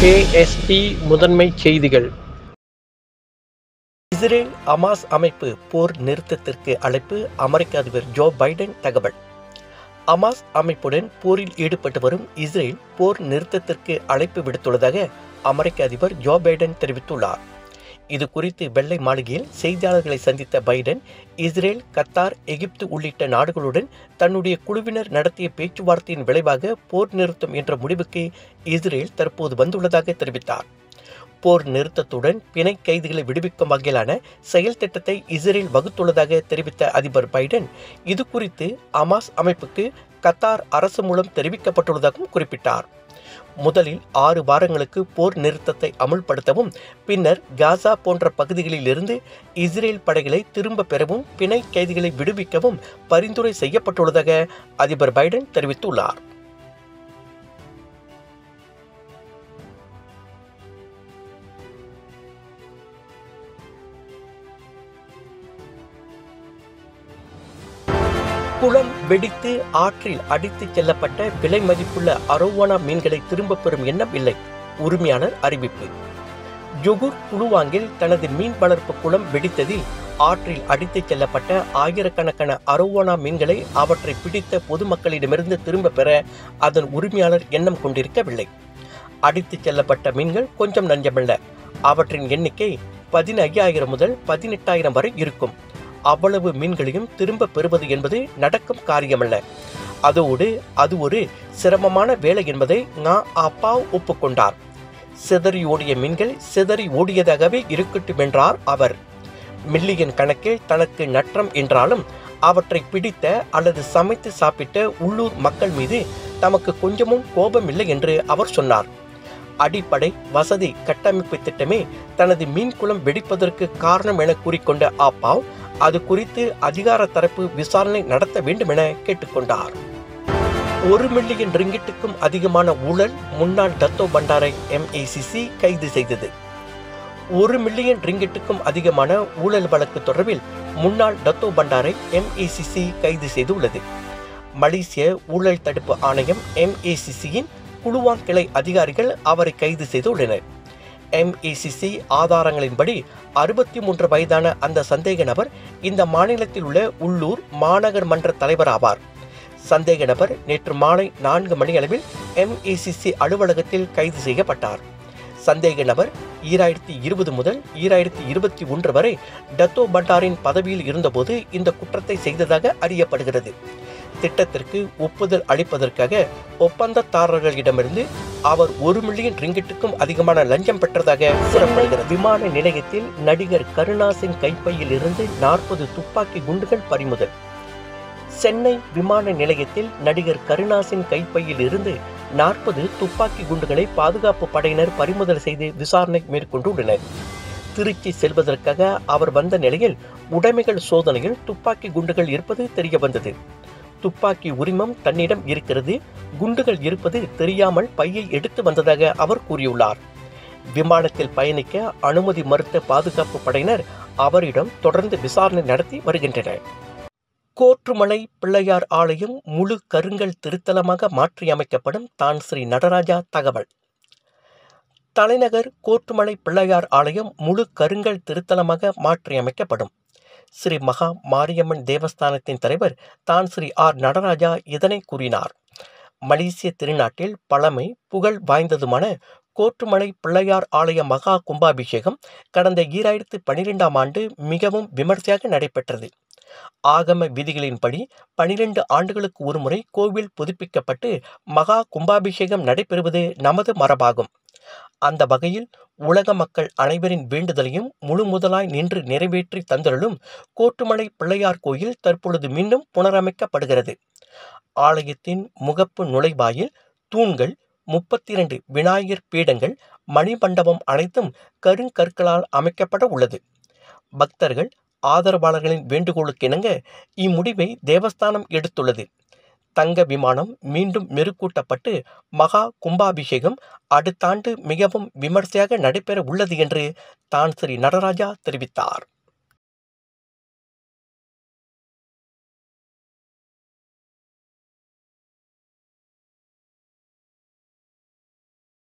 KST முதன்மை செய்திகள் Israel அமாஸ் அமைப்பு போர் நிறுத்தத்திற்கு அழைப்பு அமெரிக்க அதிபர் ஜோ பைடன் தகவல் அமாஸ் அமைப்புடன் போரில் ஈடுபட்டு வரும் இஸ்ரேல் போர் நிறுத்தத்திற்கு அழைப்பு விடுத்துள்ளதாக அமெரிக்க அதிபர் ஜோ பைடன் தெரிவித்துள்ளார் இது குறித்து வெள்ளை மாளிகையில் செய்தியாளர்களை சந்தித்த பைடன் இஸ்ரேல் கத்தார் எகிப்து உள்ளிட்ட நாடுகளுடன் தன்னுடைய குழுவினர் நடத்திய பேச்சுவார்த்தையின் விளைவாக போர் நிறுத்தம் என்ற முடிவுக்கு இஸ்ரேல் தற்போது வந்துள்ளதாக தெரிவித்தார் போர் நிறுத்தத்துடன் பிணை கைதிகளை விடுவிக்கும் வகையிலான செயல் திட்டத்தை இஸ்ரேல் வகுத்துள்ளதாக தெரிவித்த அதிபர் பைடன் இது குறித்து அமாஸ் அமைப்புக்கு கத்தார் அரசு மூலம் தெரிவிக்கப்பட்டுள்ளதாகவும் குறிப்பிட்டார் முதலில் ஆறு வாரங்களுக்கு போர் நிறுத்தத்தை அமுல்படுத்தவும் பின்னர் காசா போன்ற பகுதிகளில் இருந்து இஸ்ரேல் படைகளை திரும்ப பெறவும் பிணை கைதிகளை விடுவிக்கவும் பரிந்துரை செய்யப்பட்டுள்ளதாக அதிபர் பைடன் தெரிவித்துள்ளார் குளம் வெடித்து ஆற்றில் அடித்துச் செல்லப்பட்ட விலை மதிப்புள்ள அரோவானா மீன்களை திரும்பப் பெறும் எண்ணம் இல்லை உரிமையாளர் அறிவிப்பு ஜொகுர் குழுவாங்கில் தனது மீன் வளர்ப்பு குளம் வெடித்ததில் ஆற்றில் அடித்துச் செல்லப்பட்ட ஆயிரக்கணக்கான அரோவானா மீன்களை அவற்றை பிடித்த பொதுமக்களிடமிருந்து திரும்ப பெற அதன் உரிமையாளர் எண்ணம் கொண்டிருக்கவில்லை அடித்துச் செல்லப்பட்ட மீன்கள் கொஞ்சம் நஞ்சமல்ல அவற்றின் எண்ணிக்கை பதினையாயிரம் முதல் பதினெட்டாயிரம் வரை இருக்கும் அவ்வளவு மீன்களையும் திரும்ப பெறுவது என்பது நடக்கும் காரியமல்ல அதோடு அது ஒரு சிரமமான வேலை என்பதை ngா அப்பாவ் ஒப்புக்கொண்டார் சிதறி ஓடிய மீன்கள் சிதறி ஓடியதாகவே இருக்கட்டும் என்றார் அவர் மில்லியன் கணக்கில் தனக்கு நற்றம் என்றாலும் அவற்றை பிடித்த அல்லது சமைத்து சாப்பிட்ட உள்ளூர் மக்கள் மீது தமக்கு கொஞ்சமும் கோபமில்லை என்று அவர் சொன்னார் அடிப்படை வசதி கட்டமைப்பு திட்டமே தனது மீன்குளம் வெடிப்பதற்கு காரணம் என கூறிக்கொண்ட ஆப்பாவ் அது குறித்து அதிகார தரப்பு விசாரணை நடத்த வேண்டும் என கேட்டுக்கொண்டார் ஒரு மில்லியன் ரிங்கிட்டுக்கும் அதிகமான ஊழல் முன்னாள் டத்தோ பண்டாரை எம்ஏசிசி கைது செய்தது ஒரு மில்லியன் ரிங்கிட்டுக்கும் அதிகமான ஊழல் வழக்கு தொடர்பில் முன்னாள் டத்தோ பண்டாரை எம்ஏசிசி கைது செய்துள்ளது மலேசிய ஊழல் தடுப்பு ஆணையம் எம்ஏசிசியின் குழுவான் கிளை அதிகாரிகள் அவரை கைது செய்துள்ளனர் எம்ஏசிசி ஆதாரங்களின்படி அறுபத்தி மூன்று வயதான அந்த சந்தேக நபர் இந்த மாநிலத்தில் உள்ள உள்ளூர் மாநகர் மன்ற தலைவர் ஆவார் சந்தேக நபர் நேற்று மாலை நான்கு மணியளவில் எம்ஏசிசி அலுவலகத்தில் கைது செய்யப்பட்டார் சந்தேக நபர் ஈராயிரத்தி இருபது முதல் ஈராயிரத்தி இருபத்தி ஒன்று வரை டத்தோ பண்டாரின் பதவியில் இருந்தபோது இந்த குற்றத்தை செய்ததாக அறியப்படுகிறது திட்டத்திற்கு ஒப்புதல் அளிப்பதற்காக ஒப்பந்ததாரர்களிடமிருந்து அவர் ஒரு மில்லியன் ரிங்கிட்டுக்கும் அதிகமான லஞ்சம் பெற்றதாக கூறப்படுகிறது விமான நிலையத்தில் நடிகர் கருணாசின் கைப்பையில் இருந்து நாற்பது துப்பாக்கி குண்டுகள் பறிமுதல் சென்னை விமான நிலையத்தில் நடிகர் கருணாசின் கைப்பையில் இருந்து நாற்பது துப்பாக்கி குண்டுகளை பாதுகாப்பு படையினர் பறிமுதல் செய்து விசாரணை மேற்கொண்டுள்ளனர் திருச்சி செல்வதற்காக அவர் வந்த நிலையில் உடைமைகள் சோதனையில் துப்பாக்கி குண்டுகள் இருப்பது தெரிய வந்தது துப்பாக்கி உரிமம் தன்னிடம் இருக்கிறது குண்டுகள் இருப்பது தெரியாமல் பையை எடுத்து வந்ததாக அவர் கூறியுள்ளார் விமானத்தில் பயணிக்க அனுமதி மறுத்த பாதுகாப்பு படையினர் அவரிடம் தொடர்ந்து விசாரணை நடத்தி வருகின்றனர் கோற்றுமலை பிள்ளையார் ஆலயம் முழு கருங்கல் திருத்தலமாக மாற்றியமைக்கப்படும் தான் ஸ்ரீ நடராஜா தகவல் தலைநகர் கோற்றுமலை பிள்ளையார் ஆலயம் முழு கருங்கல் திருத்தலமாக மாற்றியமைக்கப்படும் ஸ்ரீ மகா மாரியம்மன் தேவஸ்தானத்தின் தலைவர் தான் ஸ்ரீ ஆர் நடராஜா இதனை கூறினார் மலேசிய திருநாட்டில் பழமை புகழ் வாய்ந்ததுமான கோற்றுமலை பிள்ளையார் ஆலய மகா கும்பாபிஷேகம் கடந்த ஈராயிரத்து பனிரெண்டாம் ஆண்டு மிகவும் விமர்சையாக நடைபெற்றது ஆகம விதிகளின்படி பனிரெண்டு ஆண்டுகளுக்கு ஒருமுறை கோவில் புதுப்பிக்கப்பட்டு மகா கும்பாபிஷேகம் நடைபெறுவது நமது மரபாகும் அந்த வகையில் உலக மக்கள் அனைவரின் வேண்டுதலையும் முழு முதலாய் நின்று நிறைவேற்றி தந்தருளும் கோட்டுமலை பிள்ளையார் கோயில் தற்பொழுது மீண்டும் புனரமைக்கப்படுகிறது ஆலயத்தின் முகப்பு நுழைவாயில் தூண்கள் முப்பத்தி இரண்டு விநாயகர் பீடங்கள் மணிமண்டபம் அனைத்தும் கருங்கற்களால் அமைக்கப்பட உள்ளது பக்தர்கள் ஆதரவாளர்களின் வேண்டுகோளுக்கிணங்க இம்முடிவை தேவஸ்தானம் எடுத்துள்ளது தங்க விமானம் மீண்டும் மெருகூட்டப்பட்டு மகா கும்பாபிஷேகம் அடுத்த ஆண்டு மிகவும் விமர்சையாக நடைபெற உள்ளது என்று தான் ஸ்ரீ நடராஜா தெரிவித்தார்